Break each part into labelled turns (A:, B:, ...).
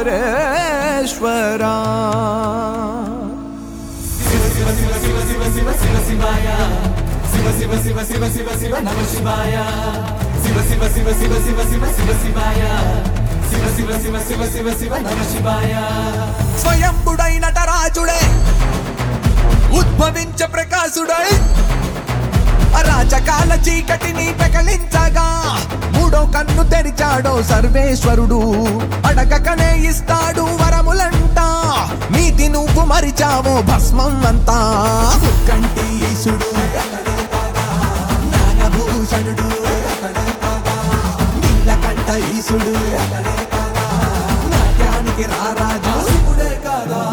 A: పరమేశ్వరా స్వయంబుడైన రాజుడే ఉద్భవించ ప్రకాశుడై అరాచకాల చీకటిని పెకలించగా మూడో కన్ను తెరిచాడో సర్వేశ్వరుడు అడగకనే ఇస్తాడు వరములంట నీతి నువ్వు మరిచావో భస్మం అంతా కంటి ఈశుడు నాగభూషణుడు నీలకంఠ ఈశుడు నాట్యానికి రారాజు శివుడే కాదా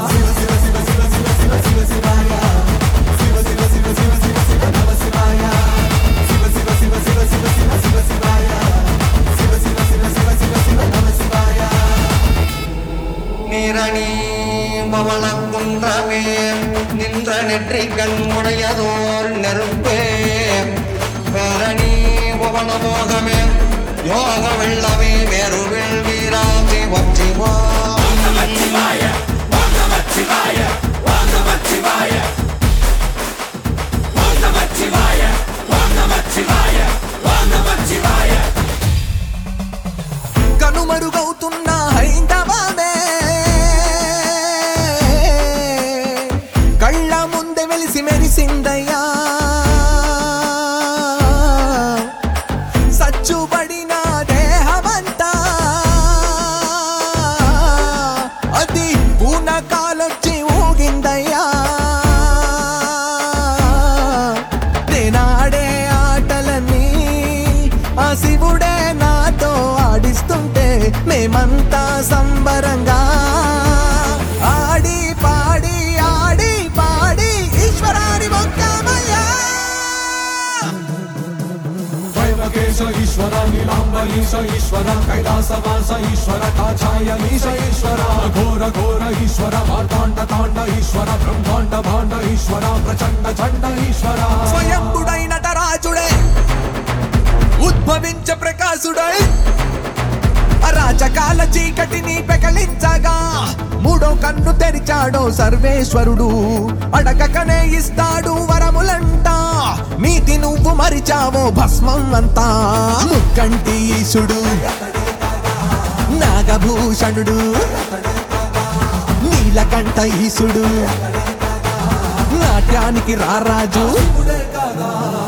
B: நிரணி பவளங்குன்றமே நின்ற நெற்றிகண் உடையதோர் நெருப்பே பேரணி பவனமோகமே யோக வெள்ளமே மேருவில் வீராந்தி வச்சிவா
A: కనుమరుగవుతున్న హైందవమే కళ్ళ ముందే వెలిసి మెరిసిందయ్యా సచ్చుబడిన దేహమంతా అది పూనకాలొచ్చి ఊగిందయ్యా నేనాడే ఆటలని ఆ శివుడే నాతో ఆడిస్తుంటే మేమంతా సంబరంగా ఆడి పాడి ఆడి పాడి ఈశ్వరాని మొక్కమయ్యా
C: వైవకేశ ఈశ్వర నీలాంబరీశ ఈశ్వర కైలాసవాస ఈశ్వర కాచాయ ఈశ ఈశ్వర ఘోర ఘోర ఈశ్వర మార్తాండ తాండ ఈశ్వర బ్రహ్మాండ భాండ ఈశ్వర ప్రచండ చండ ఈశ్వర
A: స్వయంబుడైన రాజుడే ఉద్భవించ ప్రకాశుడై అరాచకాల చీకటిని పెకలించగా మూడో కన్ను తెరిచాడో సర్వేశ్వరుడు అడగకనే ఇస్తాడు వరములంట నీతి నువ్వు మరిచావో భస్మం అంతా ముక్కంటి ఈశుడు నాగభూషణుడు నీలకంఠ ఈశుడు నాట్యానికి రారాజు